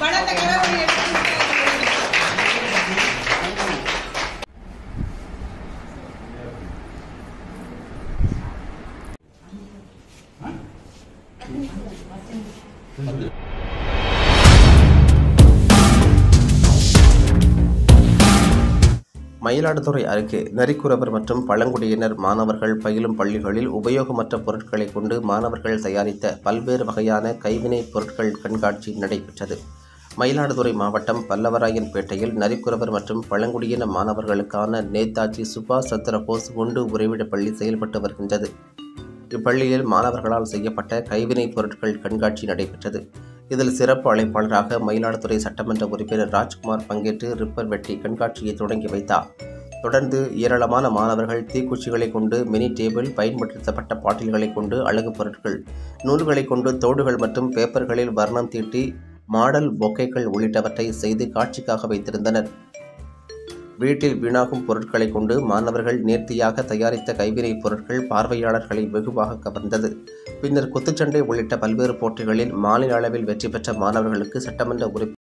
பணத்தை கடவுள் எடுத்து கொடுத்தாரு. மயிலாடுதுறை அருகே நரிக்குறவர் மற்றும் பழங்குடியினர் மாணவர்கள் பயிலும் பள்ளிகளில் உபயோகமற்ற பொருட்களை கொண்டு மாணவர்கள் தயாரித்த பல்வேறு வகையான கைவினைப் பொருட்கள் கண்காட்சி நடைபெற்றது மயிலாடுதுறை மாவட்டம் பல்லவராயன்பேட்டையில் நரிக்குறவர் மற்றும் பழங்குடியின மாணவர்களுக்கான நேதாஜி சுபாஷ் சந்திர போஸ் குண்டு உறைவிட பள்ளி செயல்பட்டு வருகின்றது இப்பள்ளியில் மாணவர்களால் செய்யப்பட்ட கைவினைப் பொருட்கள் கண்காட்சி நடைபெற்றது இதில் சிறப்பு அழைப்பாளராக மயிலாடுதுறை சட்டமன்ற உறுப்பினர் ராஜ்குமார் பங்கேற்று ரிப்பர் வெட்டி கண்காட்சியை தொடங்கி வைத்தார் தொடர்ந்து ஏராளமான மாணவர்கள் தீக்குச்சிகளை கொண்டு மினி டேபிள் பயன்படுத்தப்பட்ட பாட்டில்களை கொண்டு அழகு பொருட்கள் நூல்களை கொண்டு தோடுகள் மற்றும் பேப்பர்களில் வர்ணம் தீட்டி மாடல் பொக்கைகள் உள்ளிட்டவற்றை செய்து காட்சிக்காக வைத்திருந்தனர் வீட்டில் வீணாகும் பொருட்களை கொண்டு மாணவர்கள் நேர்த்தியாக தயாரித்த கைவினைப் பொருட்கள் பார்வையாளர்களை வெகுவாக கவர்ந்தது பின்னர் குத்துச்சண்டை உள்ளிட்ட பல்வேறு போட்டிகளில் மாநில அளவில் வெற்றி பெற்ற மாணவர்களுக்கு சட்டமன்ற உறுப்பினர்